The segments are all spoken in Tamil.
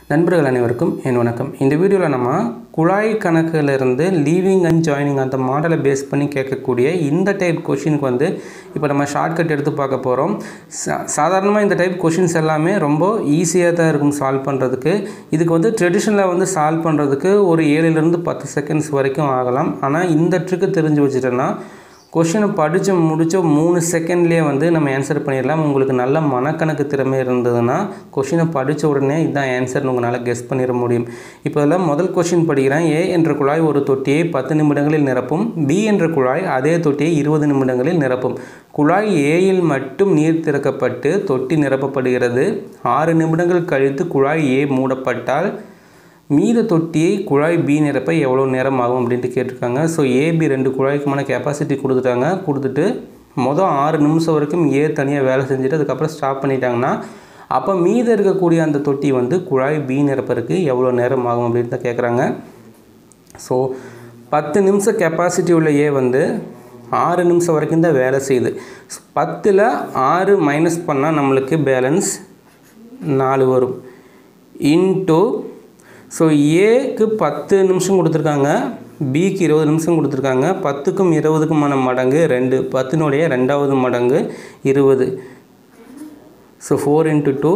நண்பர்கள் அனைவருக்கும் என் வணக்கம் இந்த வீடியோவில் நம்ம குழாய் கணக்கிலிருந்து லீவிங் அண்ட் ஜாயினிங் அந்த மாடலை பேஸ் பண்ணி கேட்கக்கூடிய இந்த டைப் கொஷினுக்கு வந்து இப்போ நம்ம ஷார்ட்கட் எடுத்து பார்க்க போகிறோம் சா சாதாரணமாக இந்த டைப் கொஷின்ஸ் எல்லாமே ரொம்ப ஈஸியாக தான் இருக்கும் சால்வ் பண்ணுறதுக்கு இதுக்கு வந்து ட்ரெடிஷ்னலாக வந்து சால்வ் பண்ணுறதுக்கு ஒரு ஏழுலேருந்து பத்து செகண்ட்ஸ் வரைக்கும் ஆகலாம் ஆனால் இந்த ட்ரிக்கு தெரிஞ்சு வச்சுட்டோன்னா கொஷினை படித்து முடித்த மூணு செகண்ட்லேயே வந்து நம்ம ஆன்சர் பண்ணிடலாம் உங்களுக்கு நல்ல மனக்கணக்கு திறமை இருந்ததுன்னா கொஷினை படித்த உடனே இதுதான் ஆன்சர்னு உங்களால் கெஸ் பண்ணிட முடியும் இப்போ இதில் முதல் கொஷின் படிக்கிறேன் ஏ என்ற குழாய் ஒரு தொட்டியை பத்து நிமிடங்களில் நிரப்பும் பி என்ற குழாய் அதே தொட்டியை இருபது நிமிடங்களில் நிரப்பும் குழாய் ஏயில் மட்டும் நீர் திறக்கப்பட்டு தொட்டி நிரப்பப்படுகிறது ஆறு நிமிடங்கள் கழித்து குழாய் ஏ மூடப்பட்டால் மீத தொட்டியை குழாய் பி நிரப்ப எவ்வளோ நேரம் ஆகும் அப்படின்ட்டு கேட்டிருக்காங்க ஸோ ஏபி ரெண்டு குழாய்க்குமான கெப்பாசிட்டி கொடுத்துட்டாங்க கொடுத்துட்டு மொதல் ஆறு நிமிஷம் வரைக்கும் ஏ தனியாக வேலை செஞ்சுட்டு அதுக்கப்புறம் ஸ்டாப் பண்ணிட்டாங்கன்னா அப்போ மீத இருக்கக்கூடிய அந்த தொட்டி வந்து குழாய் பி நிரப்பறதுக்கு எவ்வளோ நேரம் ஆகும் அப்படின்னு தான் கேட்குறாங்க ஸோ பத்து நிமிஷம் கெப்பாசிட்டி உள்ள ஏ வந்து ஆறு நிமிஷம் வரைக்கும் தான் வேலை செய்யுது பத்தில் ஆறு மைனஸ் பண்ணால் நம்மளுக்கு பேலன்ஸ் நாலு வரும் இன்ட்டு ஸோ ஏக்கு பத்து நிமிஷம் கொடுத்துருக்காங்க பிக்கு இருபது நிமிஷம் கொடுத்துருக்காங்க பத்துக்கும் இருபதுக்குமான மடங்கு ரெண்டு பத்தினுடைய ரெண்டாவது மடங்கு இருபது so four into two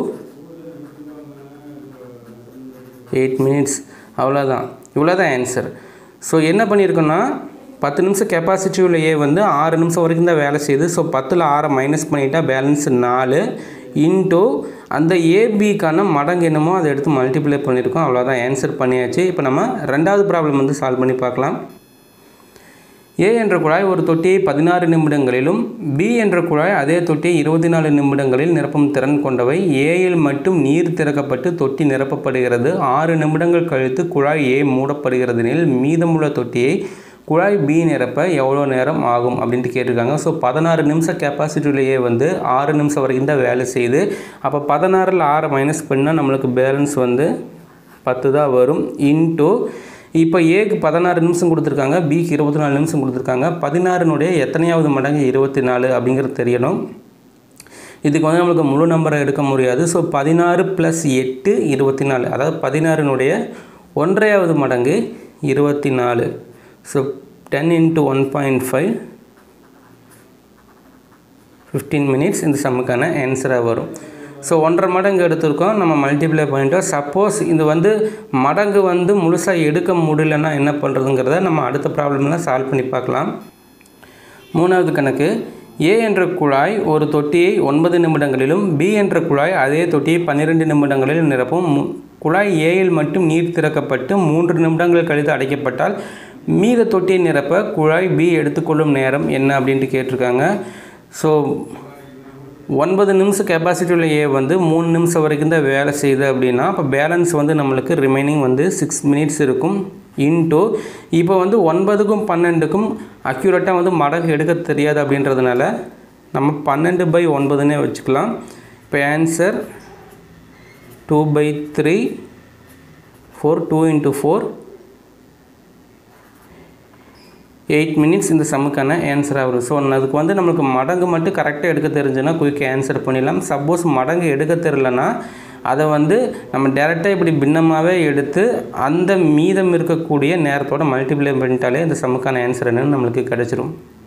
eight minutes அவ்வளோதான் இவ்வளோ தான் ஆன்சர் ஸோ என்ன பண்ணியிருக்கோன்னா பத்து நிமிஷம் கெப்பாசிட்டி உள்ள ஏ வந்து ஆறு நிமிஷம் வரைக்கும் தான் வேலை செய்யுது ஸோ பத்தில் ஆறை மைனஸ் பண்ணிட்டா பேலன்ஸ் நாலு இன்ட்டு அந்த ஏபிக்கான மடங்கு என்னமோ அதை எடுத்து மல்டிப்ளை பண்ணியிருக்கோம் அவ்வளோதான் ஆன்சர் பண்ணியாச்சு இப்போ நம்ம ரெண்டாவது ப்ராப்ளம் வந்து சால்வ் பண்ணி பார்க்கலாம் ஏ என்ற குழாய் ஒரு தொட்டியை பதினாறு நிமிடங்களிலும் பி என்ற குழாய் அதே தொட்டியை இருபத்தி நாலு நிமிடங்களில் நிரப்பும் திறன் கொண்டவை ஏயில் மட்டும் நீர் திறக்கப்பட்டு தொட்டி நிரப்பப்படுகிறது ஆறு நிமிடங்கள் கழித்து குழாய் ஏ மூடப்படுகிறது எனில் மீதமுள்ள தொட்டியை குழாய் பி நிரப்ப எவ்வளோ நேரம் ஆகும் அப்படின்ட்டு கேட்டிருக்காங்க ஸோ பதினாறு நிமிஷம் கெப்பாசிட்டிலேயே வந்து ஆறு நிமிஷம் வரைக்கும் தான் வேலை செய்யுது அப்போ பதினாறில் ஆறை மைனஸ் பண்ணால் நம்மளுக்கு பேலன்ஸ் வந்து பத்து தான் வரும் இன்ட்டு இப்போ ஏக்கு பதினாறு நிமிஷம் கொடுத்துருக்காங்க பிக்கு இருபத்தி நாலு நிமிஷம் கொடுத்துருக்காங்க பதினாறுனுடைய எத்தனையாவது மடங்கு இருபத்தி நாலு அப்படிங்கிறது தெரியணும் இதுக்கு வந்து நம்மளுக்கு முழு நம்பரை எடுக்க முடியாது ஸோ பதினாறு ப்ளஸ் எட்டு இருபத்தி நாலு அதாவது பதினாறுனுடைய ஒன்றையாவது மடங்கு இருபத்தி நாலு so ten into one point five fifteen minutes இந்த சம்முக்கான ஆன்சராக வரும் ஸோ ஒன்றரை மடங்கு எடுத்திருக்கோம் நம்ம மல்டிப்ளை பண்ணிட்டோம் சப்போஸ் இது வந்து மடங்கு வந்து முழுசாக எடுக்க முடியலன்னா என்ன பண்ணுறதுங்கிறத நம்ம அடுத்த ப்ராப்ளம்லாம் சால்வ் பண்ணி பார்க்கலாம் மூணாவது கணக்கு ஏ என்ற குழாய் ஒரு தொட்டியை ஒன்பது நிமிடங்களிலும் பி என்ற குழாய் அதே தொட்டியை பன்னிரெண்டு நிமிடங்களிலும் நிரப்பும் குழாய் ஏயில் மட்டும் நீர் திறக்கப்பட்டு மூன்று நிமிடங்கள் கழித்து அடைக்கப்பட்டால் மீத தொட்டியை நிரப்ப குழாய் பி எடுத்துக்கொள்ளும் நேரம் என்ன அப்படின்ட்டு கேட்டிருக்காங்க ஸோ ஒன்பது நிமிஷம் கெப்பாசிட்டி உள்ள ஏ வந்து மூணு நிமிஷம் வரைக்கும் தான் வேலை செய்யுது அப்படின்னா அப்போ பேலன்ஸ் வந்து நம்மளுக்கு ரிமைனிங் வந்து சிக்ஸ் மினிட்ஸ் இருக்கும் இன்ட்டு இப்போ வந்து ஒன்பதுக்கும் பன்னெண்டுக்கும் அக்யூரேட்டாக வந்து மடங்கு எடுக்க தெரியாது அப்படின்றதுனால நம்ம பன்னெண்டு பை ஒன்பதுன்னே வச்சுக்கலாம் இப்போ answer two by three four two into four eight minutes இந்த சம்முக்கான ஆன்சராக வரும் ஸோ அதுக்கு வந்து நம்மளுக்கு மடங்கு மட்டும் கரெக்டாக எடுக்க தெரிஞ்சுன்னா குயிக்காக ஆன்சர் பண்ணிடலாம் சப்போஸ் மடங்கு எடுக்க தெரிலனா அதை வந்து நம்ம டேரெக்டாக இப்படி பின்னமாகவே எடுத்து அந்த மீதம் இருக்கக்கூடிய நேரத்தோட மல்டிப்ளை பண்ணிட்டாலே இந்த சம்முக்கான ஆன்சர் என்னன்னு நம்மளுக்கு கிடச்சிரும்